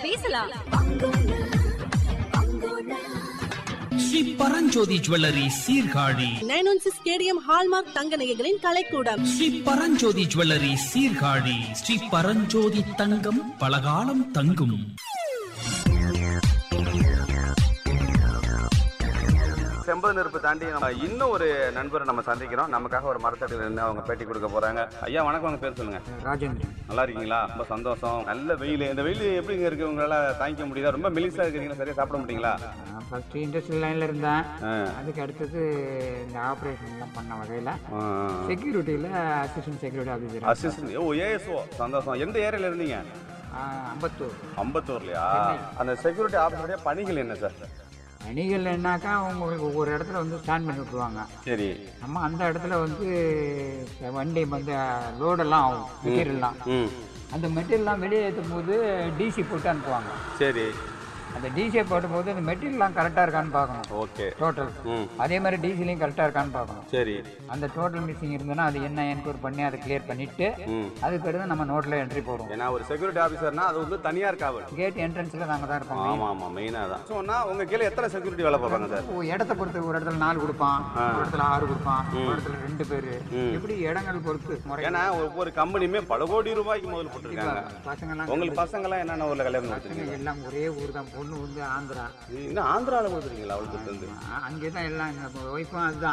பேசலாம் Sri Paranjothi jewellery Sirkazhi nine one six KDM hallmark தங்க நகைகளின் கலைக்கூடம் ஸ்ரீ பரஞ்சோதி ஜுவல்லரி சீர்காழி ஸ்ரீ பரஞ்சோதி தங்கம் பலகாலம் தங்கும் செம்பது நெருப்பு தாண்டி நம்ம இன்னும் ஒரு நண்பரை நம்ம சந்திக்கிறோம் நமக்காக ஒரு மரத்தடியில் இருந்து அவங்க பேட்டி கொடுக்க போறாங்க ஐயா வணக்கம் உங்க பேர் சொல்லுங்க ராஜேந்திரன் நல்லா இருக்கீங்களா ரொம்ப சந்தோஷம் நல்ல வெயில் இந்த வெயில் எப்படிங்க இருக்கு உங்களால தாங்கிக்க முடியுதா ரொம்ப மெலிசா இருக்கிறீங்களா சரியா சாப்பிட முடியுங்களா நான் ஃபர்ஸ்ட் இண்டஸ்ட்ரியல் லைனில் இருந்தேன் ஆ, அதுக்கு அடுத்தது இந்த ஆப்ரேஷன்லாம் பண்ண வகையில் ஆ, ஆ. செக்யூரிட்டியில் assistant security officer assistant O ASO சந்தோஷம் எந்த ஏரியால இருந்தீங்க அம்பத்தூர் அம்பத்தூர்லயா அந்த செக்யூரிட்டி ஆஃபீஸருடைய பணிகள் என்ன சார் அணிகள் என்னாக்கா உங்களுக்கு ஒவ்வொரு இடத்துல வந்து ஸ்டாண்ட் பண்ணி விட்டுருவாங்க சரி நம்ம அந்த இடத்துல வந்து வண்டி வந்து லோடெல்லாம் ஆகும் மெட்டீரியல்லாம் ம் அந்த மெட்டீரியல்லாம் வெளியே ஏற்றும் போது டிசி போட்டு அனுப்புவாங்க சரி அந்த டிசியை போடும்போது அந்த மெட்டீரியல்லாம் கரெக்டாக இருக்கான்னு பார்க்கணும் ஓகே டோட்டல் ம் அதே மாதிரி டிசிலையும் கரெக்டாக இருக்கான்னு பார்க்கணும் சரி அந்த டோட்டல் மிஸ்ஸிங் இருந்ததுன்னா அது என்ன என்கொயர் பண்ணி அதை கிளியர் பண்ணிட்டு ம் அதுக்கு அடுத்து நம்ம நோட்டில் என்ட்ரி போடுவோம் ஏன்னா ஒரு செக்யூரிட்டி ஆஃபீஸர்னா அது வந்து தனியார் காவல் கேட் என்ட்ரன்ஸில் நாங்கள் தான் இருப்போம் ஆமா ஆமா மெயினாக தான் சொன்னா உங்க கீழே எத்தனை செக்யூரிட்டி வேலை பார்ப்பாங்க சார் ஒரு இடத்த பொறுத்து ஒரு இடத்துல நாலு கொடுப்பான் ஒரு இடத்துல ஆறு கொடுப்பான் ஒரு இடத்துல ரெண்டு பேர் இப்படி இடங்கள் பொறுத்து முறை ஏன்னா ஒவ்வொரு கம்பெனியுமே பல கோடி ரூபாய்க்கு முதல் போட்டிருக்காங்க பசங்கெல்லாம் உங்களுக்கு பசங்கெல்லாம் என்னென்ன ஊர்ல கல்யாணம் பசங்க கொடுத்துருக்கீங்க எல்லாம் ஒரே ஊர் தான் பொண்ணு வந்து ஆந்திரா இன்னும் ஆந்திராவில் கொடுத்துருக்கீங்களா அவளுக்கு வந்து அங்கே தான் எல்லாம் எங்கள் ஒய்ஃபும் அதுதான்